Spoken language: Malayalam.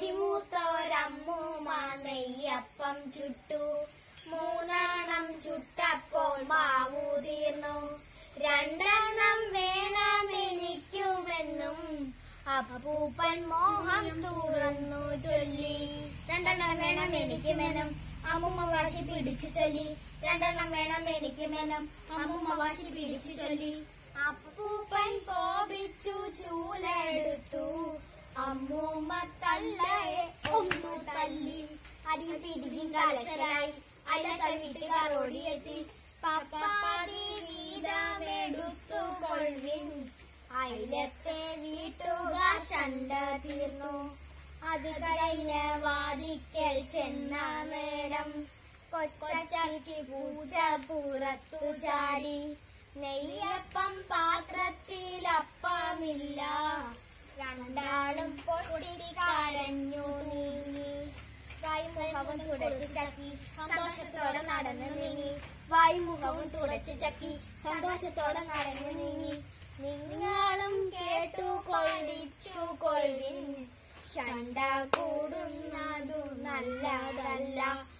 അതിമൂത്തോരമ്മൂമ്മ നെയ്യപ്പം ചുട്ടു മൂന്നെണ്ണം ചുട്ടപ്പോൾ മാവു തീർന്നു രണ്ടെണ്ണം വേണം എനിക്കുമെന്നും അപ്പൂപ്പൻ മോഹം തുറന്നു ചൊല്ലി രണ്ടെണ്ണം വേണം എനിക്കുമെന്നും അമ്മുമ്മ വാശി പിടിച്ചു ചൊല്ലി രണ്ടെണ്ണം വേണം എനിക്കുമെന്നും അമ്മുമ്മ വാശി പിടിച്ചു ചൊല്ലി അപ്പൂപ്പൻ കോപിച്ചു ചൂലെടുത്തു അമ്മൂമ്മ തള്ളയെ ഒന്നു തല്ലി അടി പിടിയും കലശലായി അല്ല വീട്ടുകാർ ഓടിയെത്തി പപ്പാതി വീതമെടുത്തു കൊൾവിൻ അയിലത്തെ വീട്ടുകാർ ശണ്ട തീർന്നു അത് കഴിഞ്ഞ് വാദിക്കൽ ചെന്ന നേരം കൊച്ചക്കി പൂച്ച പുറത്തു ചാടി നെയ്യപ്പം പാത്രത്തിലപ്പമില്ല രണ്ടാളും പൊട്ടി കരഞ്ഞു നീങ്ങി വായ്മുഖവും തുടച്ചു ചക്കി സന്തോഷത്തോടെ നടന്നു നീങ്ങി വായ്മുഖവും തുടച്ചു ചക്കി സന്തോഷത്തോടെ നടന്നു നീങ്ങി നിങ്ങളും കേട്ടു കൊള്ളിച്ചു കൊള്ളിൻ ശണ്ട കൂടുന്നതു നല്ലതല്ല